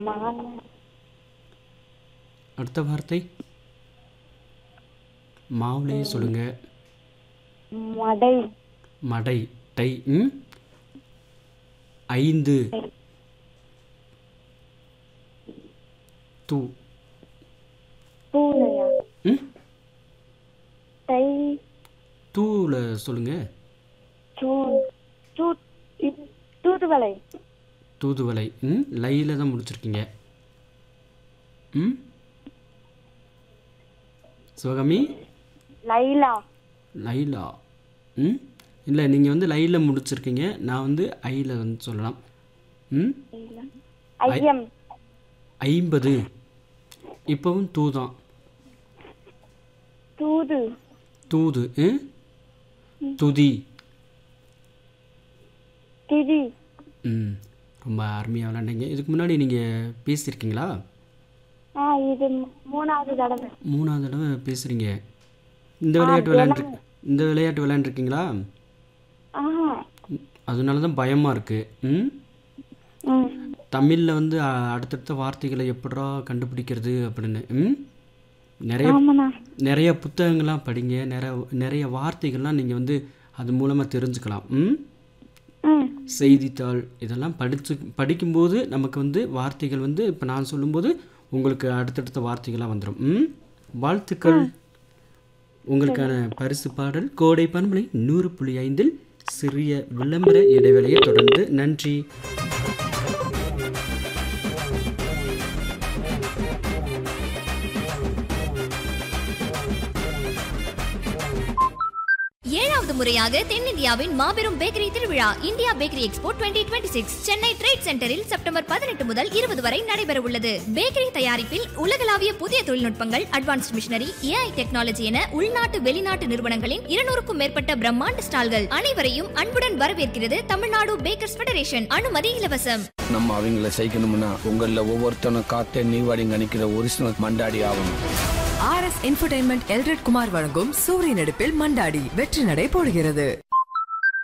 மா அடுத்த வார்த்தை மாவுலேயே சொல்லுங்க மடை மடை டை ம் ஐந்து தூ தூளையா ம் தை தூவில் சொல்லுங்க சூ தூ இது தூதுவளை தூதுவளை ம் லையில் தான் முடிச்சிருக்கீங்க ம் சிவகாமி லைலா லைலா ம் இல்லை நீங்கள் வந்து லையில் முடிச்சிருக்கீங்க நான் வந்து ஐயில் வந்து சொல்லலாம் ம் லைலா. ஐயம் ஐம்பது இப்போவும் தூ தான் தூது தூது ம் துதி திதி ம் ரொம்ப அருமையாக விளாண்டீங்க இதுக்கு முன்னாடி நீங்கள் பேசியிருக்கீங்களா ஆ இது மூணாவது தடவை மூணாவது தடவை பேசுகிறீங்க இந்த விளையாட்டு விளையாண்டு இந்த விளையாட்டு விளையாண்டுருக்கீங்களா ஆஹா அதனால தான் பயமாக இருக்குது ம் ம் தமிழில் வந்து அ, அடுத்தடுத்த வார்த்தைகளை எப்படா கண்டுபிடிக்கிறது அப்படின்னு ம் நிறைய ஆமாண்ணா நிறைய புத்தகங்கள்லாம் படிங்க நிறைய நிறைய வார்த்தைகள்லாம் நீங்கள் வந்து அது மூலமாக தெரிஞ்சுக்கலாம் ம் ம் செய்தித்தாள் இதெல்லாம் படித்து படிக்கும்போது நமக்கு வந்து வார்த்தைகள் வந்து இப்போ நான் சொல்லும்போது உங்களுக்கு அடுத்தடுத்த வார்த்தைகளாக வந்துடும் ம் வாழ்த்துக்கள் உங்களுக்கான பரிசு பாடல் கோடை பண்பலை நூறு புள்ளி ஐந்தில் சிறிய விளம்பர இடைவேளையை தொடர்ந்து நன்றி ஏழாவது முறையாக தென்னிந்தியாவின் மாபெரும் பேக்கரி திருவிழா India bakery expo 2026 Chennai trade சென்டரில் செப்டம்பர் பதினெட்டு முதல் இருபது வரை நடைபெற உள்ளது பேக்கரி தயாரிப்பில் உலகளாவிய புதிய தொழில்நுட்பங்கள் அட்வான்ஸ்ட் மிஷினரி ஏஐ டெக்னாலஜி என உள்நாட்டு வெளிநாட்டு நிறுவனங்களின் இருநூறுக்கும் மேற்பட்ட பிரம்மாண்ட ஸ்டால்கள் அனைவரையும் அன்புடன் வரவேற்கிறது தமிழ்நாடு பேக்கர்ஸ் ஃபெடரேஷன் அனுமதி இலவசம் நம்ம அவங்கள செய்யணும்னா உங்களில் ஒவ்வொருத்தனும் காத்தே நீவாடி கணிக்கிற ஒரிஜினல் மண்டாடி ஆகணும் R S infotainment Elred Kumar வழங்கும் சூரிய நடிப்பில் மண்டாடி வெற்றி நடை போடுகிறது